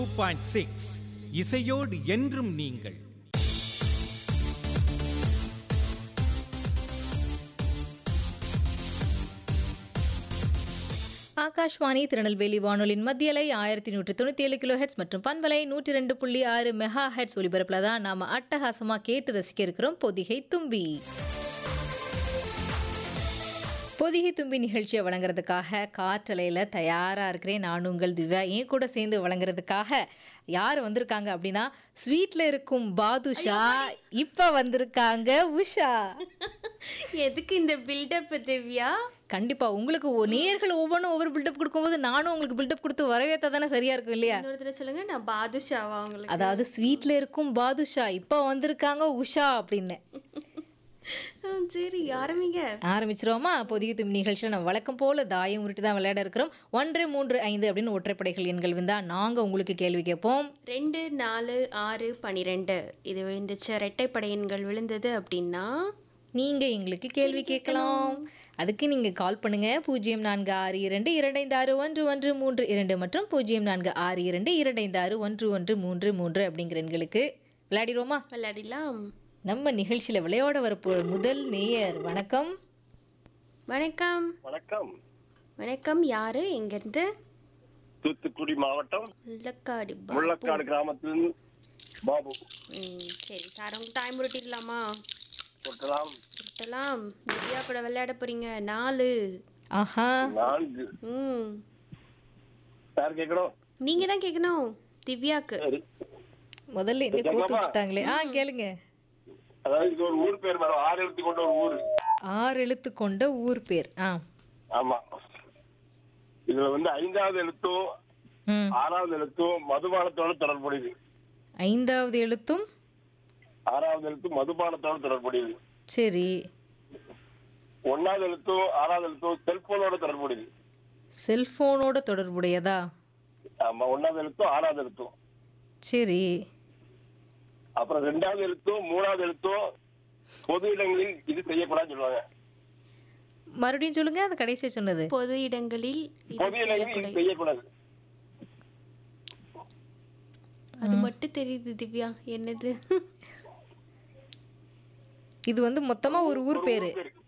Point six இசையோடு என்றும் நீங்கள் ஆகாஷ்வாணி திருநெல்வேலி வானொலியின் மத்தியலை ஆயிரத்தி நூற்றி தொண்ணூற்றி ஏழு கிலோ ஹெட்ஸ் மற்றும் பண்பலை நூற்றி ரெண்டு புள்ளி ஆறு மெகா ஹெட்ஸ் ஒலிபரப்பில் தான் நாம் அட்டகாசமாக கேட்டு ரசிக்க இருக்கிறோம் பொதிகை தும்பி பொதிகை தும்பி நிகழ்ச்சியை வழங்குறதுக்காக காற்றலையில் தயாராக இருக்கிறேன் நான் உங்கள் திவ்யா என் கூட சேர்ந்து வழங்குறதுக்காக யார் வந்திருக்காங்க அப்படின்னா ஸ்வீட்டில் இருக்கும் பாதுஷா இப்போ வந்திருக்காங்க உஷா எதுக்கு இந்த பில்டப் திவ்யா கண்டிப்பா உங்களுக்கு ஒ- நேயர்கள் ஒவ்வொன்றும் ஒவ்வொரு பில்டப் கொடுக்கும்போது நானும் உங்களுக்கு பில்டப் கொடுத்து வரவேற்றா தானே சரியா இருக்கும் இல்லையா இன்னொரு தடவை சொல்லுங்க நான் பாதுஷாவா உங்களுக்கு அதாவது ஸ்வீட்ல இருக்கும் பாதுஷா இப்போ வந்திருக்காங்க உஷா அப்படின்னு ம், சரி ஆரம்பிங்க ஆரம்பிச்சிருவோமா பொதிகை தும் நிகழ்ச்சியில் நம்ம வழக்கம் போல தாயம் உருட்டி தான் விளையாட இருக்கிறோம் ஒன்று மூன்று ஐந்து அப்படின்னு ஒற்றைப்படைகள் எண்கள் வந்தா நாங்க உங்களுக்கு கேள்வி கேட்போம் ரெண்டு நாலு ஆறு பனிரெண்டு இது விழுந்துச்சு இரட்டைப்படை எண்கள் விழுந்தது அப்படின்னா நீங்க எங்களுக்கு கேள்வி கேட்கலாம் அதுக்கு நீங்க கால் பண்ணுங்க பூஜ்ஜியம் நான்கு ஆறு இரண்டு இரண்டைந்து ஆறு ஒன்று ஒன்று மூன்று இரண்டு மற்றும் பூஜ்ஜியம் நான்கு ஆறு இரண்டு இரண்டைந்து ஆறு ஒன்று ஒன்று மூன்று மூன்று அப்படிங்கிற எண்களுக்கு விளையாடிடுவோமா விளையாடிலாம் நம்ம நிகழ்ச்சியில விளையாட வரப்போ முதல் நேயர் வணக்கம் வணக்கம் வணக்கம் வணக்கம் யாரு எங்கிருந்து தூத்துக்குடி மாவட்டம் முள்ளக்காடு பா- முள்ளக்காடு கிராமத்தில் பாபு ம், சரி சார் உங்களுக்கு டைம் உருட்டிடலாமா சொல்லலாம் உருட்டலாம் திவ்யா கூட விளையாட போறீங்க நாலு ஆஹா நான்கு ம் யார் கேட்கணும் நீங்க தான் கேட்கணும் திவ்யாக்கு சரி முதல்ல என்ன கோத்து கேட்கலாமா? விட்டுட்டாங்களே ஆ கேளுங்க அதாவது இது ஒரு ஊர் பேர் வரும் ஆறு எழுத்து கொண்ட ஒரு ஊர் ஆறு எழுத்து கொண்ட ஊர் பேர் ஆ ஆமா இதுல வந்து ஐந்தாவது எழுத்தும் ம் ஆறாவது எழுத்தும் மதுபானத்தோட தொடர்புடையது ஐந்தாவது எழுத்தும் ஆறாவது எழுத்தும் மதுபானத்தோட தொடர்புடையது சரி ஒன்னாவது எழுத்தும் ஆறாவது எழுத்தும் செல்போனோட தொடர்புடையது செல்போனோட தொடர்புடையதா ஆமா ஒன்னாவது எழுத்தும் ஆறாவது எழுத்தும் சரி அப்புறம் ரெண்டாவது எழுத்தும் மூணாவது எழுத்தும் பொது இடங்களில் இது செய்யக்கூடாதுன்னு சொல்லுவாங்க மறுபடியும் சொல்லுங்க அந்த கடைசியா சொன்னது பொது இடங்களில் இது பொது இடங்களில் இது செய்யக்கூடாது அது மட்டும் தெரியுது திவ்யா என்னது இது வந்து மொத்தமா ஒரு ஊர் பேரு பேரு.